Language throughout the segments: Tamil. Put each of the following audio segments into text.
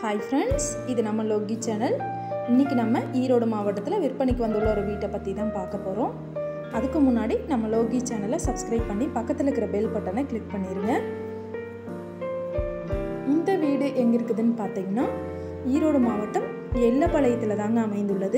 ஹாய் ஃப்ரெண்ட்ஸ் இது நம்ம லோகி சேனல் இன்றைக்கி நம்ம ஈரோடு மாவட்டத்தில் விற்பனைக்கு வந்துள்ள ஒரு வீட்டை பற்றி தான் பார்க்க போகிறோம் அதுக்கு முன்னாடி நம்ம லோகி சேனலை சப்ஸ்கிரைப் பண்ணி பக்கத்தில் இருக்கிற பெல் பட்டனை கிளிக் பண்ணிடுங்க இந்த வீடு எங்கே இருக்குதுன்னு பார்த்தீங்கன்னா ஈரோடு மாவட்டம் எல்லப்பாளையத்தில் தாங்க அமைந்துள்ளது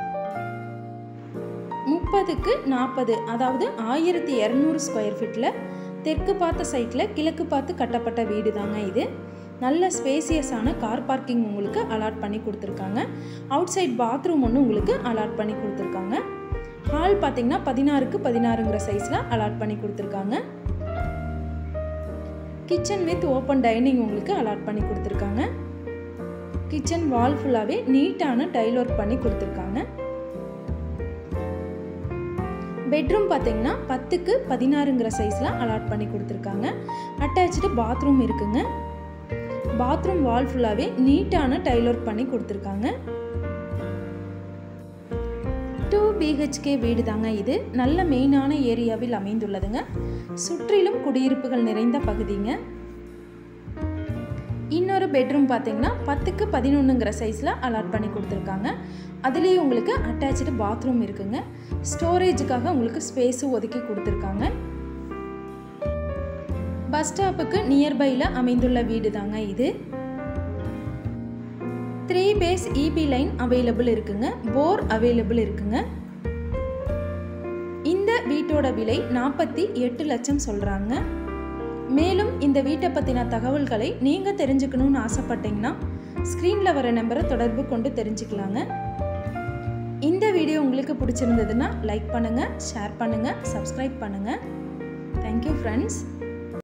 முப்பதுக்கு நாற்பது அதாவது ஆயிரத்தி இரநூறு ஸ்கொயர் ஃபீட்டில் தெற்கு பார்த்த சைட்டில் கிழக்கு பார்த்து கட்டப்பட்ட வீடு தாங்க இது நல்ல ஸ்பேசியஸான கார் பார்க்கிங் உங்களுக்கு அலாட் பண்ணி கொடுத்துருக்காங்க அவுட் சைட் பாத்ரூம் ஒன்று உங்களுக்கு அலாட் பண்ணி கொடுத்துருக்காங்க ஹால் பார்த்தீங்கன்னா பதினாறுக்கு பதினாறுங்கிற சைஸில் அலாட் பண்ணி கொடுத்துருக்காங்க கிச்சன் வித் ஓப்பன் டைனிங் உங்களுக்கு அலாட் பண்ணி கொடுத்துருக்காங்க கிச்சன் வால் ஃபுல்லாகவே நீட்டான டைல் ஒர்க் பண்ணி கொடுத்துருக்காங்க பெட்ரூம் பார்த்தீங்கன்னா பத்துக்கு பதினாறுங்கிற சைஸில் அலாட் பண்ணி கொடுத்துருக்காங்க அட்டாச்சு பாத்ரூம் இருக்குங்க பாத்ரூம் வால் ஃபுல்லாகவே நீட்டான டைல் ஒர்க் பண்ணி கொடுத்துருக்காங்க டூ பிஹெச்கே வீடு தாங்க இது நல்ல மெயினான ஏரியாவில் அமைந்துள்ளதுங்க சுற்றிலும் குடியிருப்புகள் நிறைந்த பகுதிங்க இன்னொரு பெட்ரூம் பார்த்தீங்கன்னா பத்துக்கு பதினொன்றுங்கிற சைஸில் அலாட் பண்ணி கொடுத்துருக்காங்க அதுலேயும் உங்களுக்கு அட்டாச்சு பாத்ரூம் இருக்குங்க ஸ்டோரேஜுக்காக உங்களுக்கு ஸ்பேஸும் ஒதுக்கி கொடுத்துருக்காங்க பஸ் ஸ்டாப்புக்கு நியர்பையில் அமைந்துள்ள வீடு தாங்க இது three phase EB line available இருக்குங்க போர் அவைலபிள் இருக்குங்க இந்த வீட்டோட விலை நாற்பத்தி எட்டு லட்சம் சொல்கிறாங்க மேலும் இந்த வீட்டை பற்றின தகவல்களை நீங்கள் தெரிஞ்சுக்கணும்னு ஆசைப்பட்டீங்கன்னா ஸ்க்ரீனில் வர நம்பரை தொடர்பு கொண்டு தெரிஞ்சுக்கலாங்க இந்த வீடியோ உங்களுக்கு பிடிச்சிருந்ததுன்னா லைக் பண்ணுங்கள் ஷேர் பண்ணுங்கள் சப்ஸ்கிரைப் பண்ணுங்கள் தேங்க்யூ ஃப்ரெண்ட்ஸ்